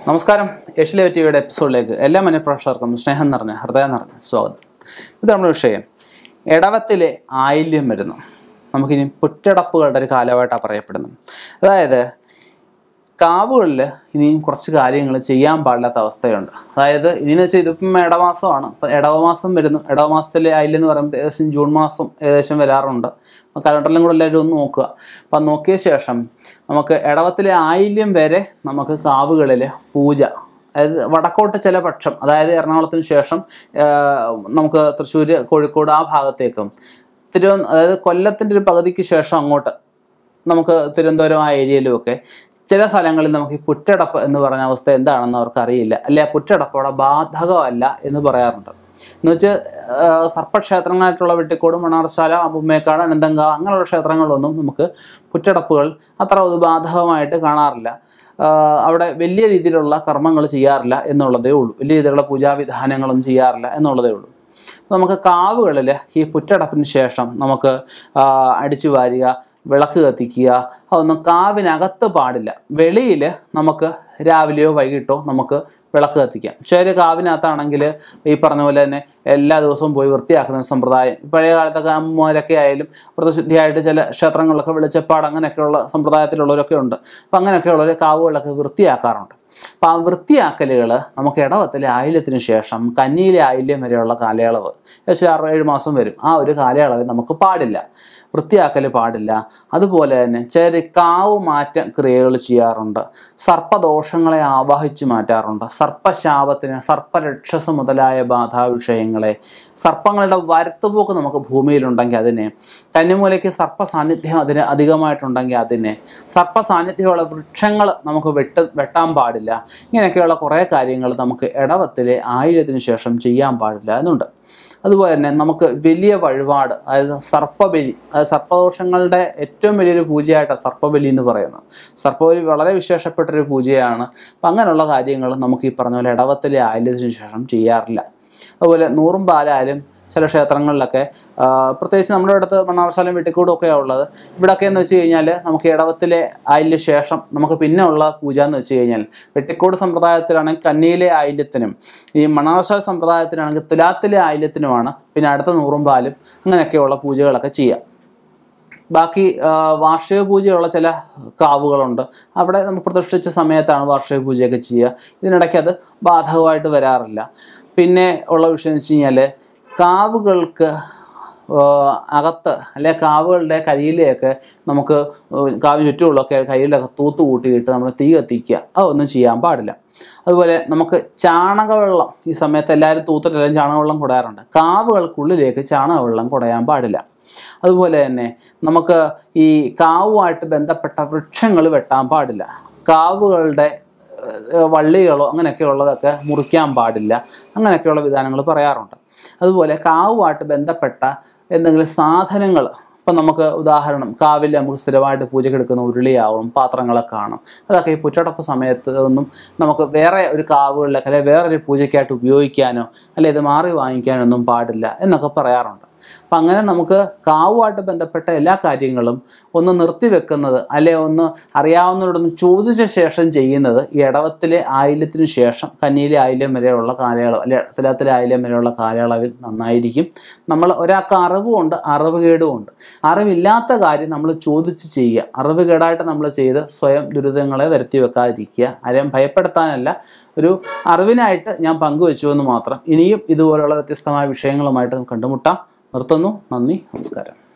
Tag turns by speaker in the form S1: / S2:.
S1: നമസ്കാരം ഏഷ്യയിലെ ടിവിയുടെ എപ്പിസോഡിലേക്ക് എല്ലാ മനഃപ്രേക്ഷകർക്കും സ്നേഹം നിറഞ്ഞ ഹൃദയം നിറഞ്ഞ സ്വാഗതം ഇത് നമ്മുടെ വിഷയം ഇടവത്തിലെ ആയില്യം വരുന്നു നമുക്കിനി പുറ്റടപ്പുകളുടെ ഒരു കാലമായിട്ടാണ് പറയപ്പെടുന്നത് അതായത് കാവുകളിൽ ഇനിയും കുറച്ച് കാര്യങ്ങൾ ചെയ്യാൻ പാടില്ലാത്ത അവസ്ഥയുണ്ട് അതായത് ഇനിയെന്ന് വെച്ചാൽ ഇതിപ്പം ഇടമാസമാണ് ഇപ്പം ഇടവമാസം വരുന്നു ഇടവമാസത്തിലെ ആയില്ലെന്ന് പറയുമ്പോൾ ഏകദേശം ജൂൺ മാസം ഏകദേശം വരാറുണ്ട് അപ്പം കലണ്ടറിലും കൂടെ എല്ലാവരും ഒന്ന് നോക്കുക അപ്പം നോക്കിയ ശേഷം നമുക്ക് ഇടവത്തിലെ ആയില്യം വരെ നമുക്ക് കാവുകളിൽ പൂജ അതായത് വടക്കോട്ട് ചില പക്ഷം അതായത് എറണാകുളത്തിന് ശേഷം ആ, നമുക്ക് തൃശ്ശൂർ കോഴിക്കോട് ആ ഭാഗത്തേക്കും തിരുവ അതായത് കൊല്ലത്തിൻ്റെ ഒരു പകുതിക്ക് ശേഷം അങ്ങോട്ട് നമുക്ക് തിരുവനന്തപുരം ആ ഏരിയയിലുമൊക്കെ ചില സ്ഥലങ്ങളിൽ നമുക്ക് ഈ പുറ്റടപ്പ് എന്ന് പറഞ്ഞ അവസ്ഥ എന്താണെന്ന് അവർക്ക് അറിയില്ല അല്ലെ ആ പുറ്റടപ്പ് അവിടെ ബാധകമല്ല എന്ന് പറയാറുണ്ട് എന്ന് വെച്ചാൽ സർപ്പക്ഷേത്രങ്ങളായിട്ടുള്ള വെട്ടിക്കോട് മണാർശാല അമ്പുമ്മേക്കാട് അനന്തങ്ക അങ്ങനെയുള്ള ക്ഷേത്രങ്ങളിലൊന്നും നമുക്ക് പുറ്റടപ്പുകൾ അത്ര ഒരു ബാധകമായിട്ട് കാണാറില്ല ആ, അവിടെ വലിയ രീതിയിലുള്ള കർമ്മങ്ങൾ ചെയ്യാറില്ല എന്നുള്ളതേ ഉള്ളൂ വലിയ രീതിയിലുള്ള പൂജാവിധാനങ്ങളും ചെയ്യാറില്ല എന്നുള്ളതേ ഉള്ളൂ നമുക്ക് കാവുകളിൽ ഈ പുറ്റടപ്പിന് ശേഷം നമുക്ക് ആ, അടിച്ചു വാരുക വിളക്ക് കത്തിക്കുക അതൊന്നും കാവിനകത്ത് പാടില്ല വെളിയിൽ നമുക്ക് രാവിലെയോ വൈകിട്ടോ നമുക്ക് വിളക്ക് കത്തിക്കാം ചില കാവിനകത്താണെങ്കിൽ ഈ പറഞ്ഞ പോലെ തന്നെ എല്ലാ ദിവസവും പോയി വൃത്തിയാക്കുന്ന ഒരു സമ്പ്രദായം പഴയ കാലത്തൊക്കെ അമ്മമാരൊക്കെ ആയാലും വ്രതശുദ്ധിയായിട്ട് ചില ക്ഷേത്രങ്ങളിലൊക്കെ വെളിച്ചപ്പാട് അങ്ങനെയൊക്കെയുള്ള സമ്പ്രദായത്തിലുള്ളവരൊക്കെ ഉണ്ട് അപ്പം അങ്ങനെയൊക്കെയുള്ളവർ കാവുകളിലൊക്കെ വൃത്തിയാക്കാറുണ്ട് അപ്പം ആ വൃത്തിയാക്കലുകൾ നമുക്ക് ഇടവത്തിലെ ആയില്യത്തിന് ശേഷം കന്നിയിലെ ആയില്യം വരെയുള്ള കാലയളവ് ഏകദേശം ആറ് ഏഴ് മാസം വരും ആ ഒരു കാലയളവിൽ നമുക്ക് പാടില്ല വൃത്തിയാക്കൽ പാടില്ല അതുപോലെ തന്നെ ചില കാവ് മാറ്റ ക്രിയകൾ ചെയ്യാറുണ്ട് സർപ്പദോഷങ്ങളെ ആവാഹിച്ചു മാറ്റാറുണ്ട് സർപ്പശാപത്തിന് സർപ്പരക്ഷസ് മുതലായ ബാധാവിഷയങ്ങളെ സർപ്പങ്ങളുടെ വരത്തുപോക്ക് നമുക്ക് ഭൂമിയിലുണ്ടെങ്കിൽ അതിനെ കന്നിമൂലയ്ക്ക് സർപ്പ സാന്നിധ്യം അതിന് അധികമായിട്ടുണ്ടെങ്കിൽ അതിനെ സർപ്പ സാന്നിധ്യമുള്ള വൃക്ഷങ്ങൾ നമുക്ക് വെട്ട് വെട്ടാൻ പാടില്ല ഇങ്ങനെയൊക്കെയുള്ള കുറേ കാര്യങ്ങൾ നമുക്ക് ഇടവത്തിലെ ആയിരത്തിന് ശേഷം ചെയ്യാൻ പാടില്ല എന്നുണ്ട് അതുപോലെ തന്നെ നമുക്ക് വലിയ വഴിപാട് അതായത് സർപ്പബലി അതായത് സർപ്പദോഷങ്ങളുടെ ഏറ്റവും വലിയൊരു പൂജയായിട്ടാണ് സർപ്പബലി എന്ന് പറയുന്നത് സർപ്പബലി വളരെ വിശേഷപ്പെട്ടൊരു പൂജയാണ് അപ്പം അങ്ങനെയുള്ള കാര്യങ്ങൾ നമുക്ക് ഈ പറഞ്ഞ പോലെ ഇടവത്തിലെ ആയില്യത്തിന് ശേഷം ചെയ്യാറില്ല അതുപോലെ നൂറും പാലായാലും ചില ക്ഷേത്രങ്ങളിലൊക്കെ ആ, പ്രത്യേകിച്ച് നമ്മുടെ അടുത്ത് മണ്ണാർശാലം വെട്ടിക്കൂടും ഒക്കെയാണ് ഉള്ളത് ഇവിടെയൊക്കെ എന്ന് വെച്ച് കഴിഞ്ഞാൽ നമുക്ക് ഇടവത്തിലെ ആയില്യ ശേഷം നമുക്ക് പിന്നെ ഉള്ള പൂജ എന്ന് വെച്ച് കഴിഞ്ഞാൽ വെട്ടിക്കോട് സമ്പ്രദായത്തിലാണെങ്കിൽ കന്നിയിലെ ആയില്യത്തിനും ഈ മണ്ണാർശാല സമ്പ്രദായത്തിലാണെങ്കിൽ തുലാത്തിലെ ആയില്യത്തിനുമാണ് പിന്നെ അടുത്ത നൂറും പാലും അങ്ങനെയൊക്കെയുള്ള പൂജകളൊക്കെ ചെയ്യുക ബാക്കി ആ, വാർഷിക പൂജയുള്ള ചില കാവുകളുണ്ട് അവിടെ നമ്മൾ പ്രതിഷ്ഠിച്ച സമയത്താണ് വാർഷിക പൂജയൊക്കെ ചെയ്യുക ഇതിനിടയ്ക്ക് അത് ബാധകമായിട്ട് വരാറില്ല പിന്നെ ഉള്ള വിഷയം എന്ന് വെച്ച് കഴിഞ്ഞാൽ കാവുകൾക്ക് ആ, അകത്ത് അല്ലെ കാവുകളുടെ കരിയിലെയൊക്കെ നമുക്ക് കാവിന് ചുറ്റുമുള്ളൊക്കെ കരിയിലൊക്കെ തൂത്ത് കൂട്ടിയിട്ട് നമ്മൾ തീ കത്തിക്കുക അതൊന്നും ചെയ്യാൻ പാടില്ല അതുപോലെ നമുക്ക് ചാണകവെള്ളം ഈ സമയത്ത് എല്ലാവരും തൂത്തിട്ടെല്ലാം ചാണകവെള്ളം കുടയാറുണ്ട് കാവുകൾക്കുള്ളിലേക്ക് ചാണകവെള്ളം കുടയാൻ പാടില്ല അതുപോലെ തന്നെ നമുക്ക് ഈ കാവുമായിട്ട് ബന്ധപ്പെട്ട വൃക്ഷങ്ങൾ വെട്ടാൻ പാടില്ല കാവുകളുടെ ഏഹ്, വള്ളികളോ അങ്ങനെയൊക്കെ ഉള്ളതൊക്കെ മുറിക്കാൻ പാടില്ല അങ്ങനെയൊക്കെയുള്ള വിധാനങ്ങൾ പറയാറുണ്ട് അതുപോലെ കാവുമായിട്ട് ബന്ധപ്പെട്ട എന്തെങ്കിലും സാധനങ്ങൾ ഇപ്പം നമുക്ക് ഉദാഹരണം കാവിൽ നമുക്ക് സ്ഥിരമായിട്ട് പൂജയ്ക്ക് എടുക്കുന്ന ഉരുളിയാവും പാത്രങ്ങളൊക്കെ കാണും അതൊക്കെ ഈ പുറ്റടപ്പ് സമയത്ത് ഒന്നും നമുക്ക് വേറെ ഒരു കാവുകളിലൊക്കെ അല്ലെങ്കിൽ വേറൊരു പൂജയ്ക്കായിട്ട് ഉപയോഗിക്കാനോ അല്ലെ ഇത് മാറി വാങ്ങിക്കാനോ ഒന്നും പാടില്ല എന്നൊക്കെ പറയാറുണ്ട് അപ്പം അങ്ങനെ നമുക്ക് കാവുമായിട്ട് ബന്ധപ്പെട്ട എല്ലാ കാര്യങ്ങളും ഒന്ന് നിർത്തിവെക്കുന്നത് അല്ലെ ഒന്ന് അറിയാവുന്നവരോടൊന്ന് ചോദിച്ച ശേഷം ചെയ്യുന്നത് ഈ ഇടവത്തിലെ ആയില്യത്തിന് ശേഷം കന്നിയിലെ ആയില്യം വരെയുള്ള കാലയളവ് അല്ലെ സ്ഥലത്തിലെ ആയില്യം വരെയുള്ള കാലയളവിൽ നന്നായിരിക്കും നമ്മൾ ഒരാൾക്ക് അറിവുമുണ്ട് അറിവ് കേടുമുണ്ട് അറിവില്ലാത്ത കാര്യം നമ്മൾ ചോദിച്ച് ചെയ്യുക അറിവ് കേടായിട്ട് നമ്മൾ ചെയ്ത് സ്വയം ദുരിതങ്ങളെ വരുത്തി വെക്കാതിരിക്കുക ആരെയും ഭയപ്പെടുത്താനല്ല ഒരു അറിവിനായിട്ട് ഞാൻ പങ്കുവെച്ചു എന്ന് മാത്രം ഇനിയും ഇതുപോലുള്ള വ്യത്യസ്തമായ വിഷയങ്ങളുമായിട്ട് നമുക്ക് കണ്ടുമുട്ടാം നിർത്തുന്നു നന്ദി നമസ്കാരം